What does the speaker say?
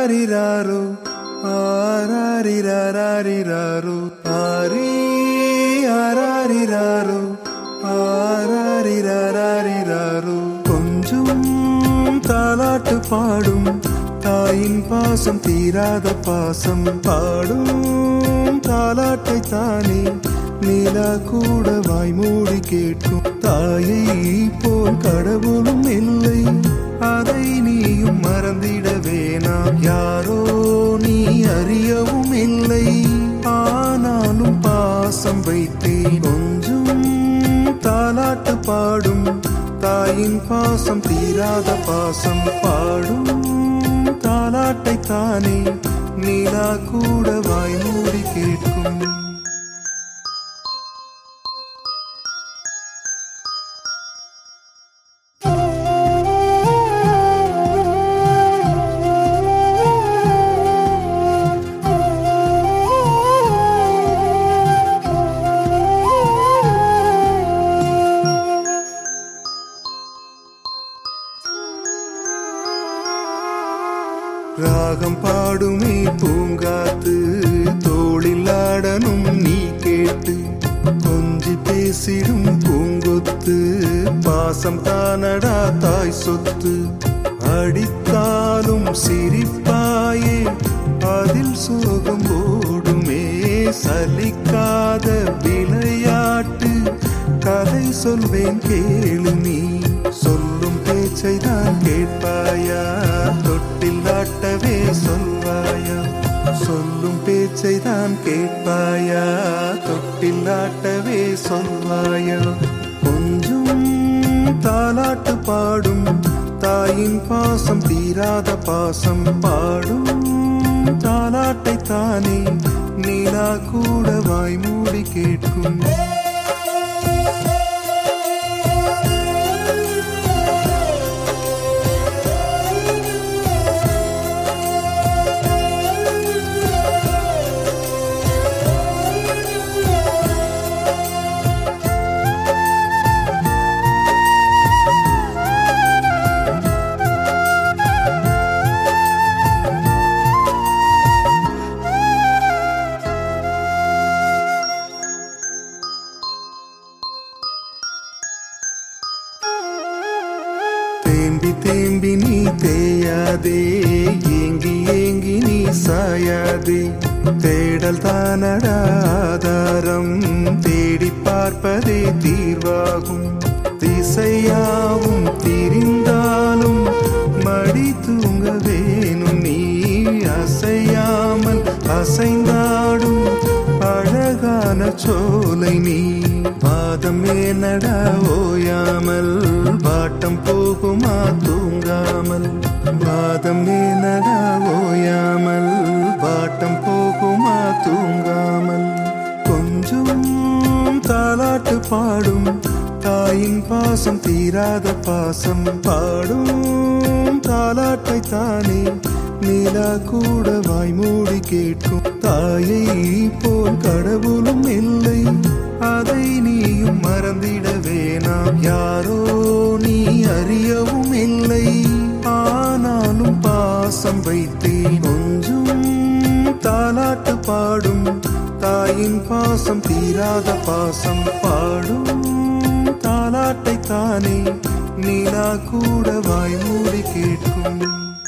ஆராரிராரோ ஆராரிராரிராரோ ஆரி ஆராரிராரோ ஆராரிராரிராரோ கொஞ்சம் தாலாட்டு பாடும் தாயின் பாசம் தீராத பாசம் பாடும் தாலாட்டை தானே நீலா கூட வாய் மூடி கேட்கும் தாயை போல் கடவுளும் இல்லை அதை நீயும் மறந்திட வேணாம் யாரோ நீ அறியவும் இல்லை ஆனாலும் பாசம் வைத்தேன் கொஞ்சம் தாலாட்டு பாடும் தாயின் பாசம் தீராத பாசம் பாடும் தாலாட்டை தானே நீலா கூட வாய் மூடி கேட்கும் ராகம் பாடுமே பூங்காத்து தோளில் ஆடனும் நீ கேட்டு கொஞ்சி பேசிடும் பூங்கொத்து பாசம் தானடா தாய் சொத்து அடித்தாலும் சிரிப்பாயே அதில் சோகம் ஓடுமே சலிக்காத விளையாட்டு கதை சொல்வேன் கேளு நீ சொல்லும் பேச்சை தான் கேட்பாயா தொட்டில் ஆட்டவே சொல்வாயா சொல்லும் பேச்சை தான் கேட்பாயா தொட்டில் ஆட்டவே சொல்வாயா கொஞ்சம் தாலாட்டு பாடும் தாயின் பாசம் தீராத பாசம் பாடும் தாலாட்டை தானே நீலா கூட வாய் மூடி கேட்கும் தேம்பி தேம்பி நீ தேயாதே ஏங்கி ஏங்கி நீ சாயாதே தேடல் தானடா ஆதாரம் தேடி பார்ப்பதே தீர்வாகும் திசையாவும் திரிந்தாலும் மடி தூங்க வேணும் நீ அசையாமல் அசைந்தாடும் அழகான சோலை நீ பாதம் ஏனடா ஓயாமல் வாட்டம் போகுமா தூங்காமல் வாதம் ஏனடா ஓயாமல் வாட்டம் போகுமா தூங்காமல் கொஞ்சம் தாலாட்டு பாடும் தாயின் பாசம் தீராத பாசம் பாடும் தாலாட்டை தானே நீலா கூட வாய் மூடி கேட்கும் தாயை போல் கடவுளும் இல்லை அதை நீயும் மறந்திட வேணாம் யாரோ நீ அறியவும் இல்லை ஆனாலும் பாசம் வைத்தேன் கொஞ்சம் தாலாட்டு பாடும் தாயின் பாசம் தீராத பாசம் பாடும் தாலாட்டை தானே நீலா கூட வாய் மூடி கேட்கும்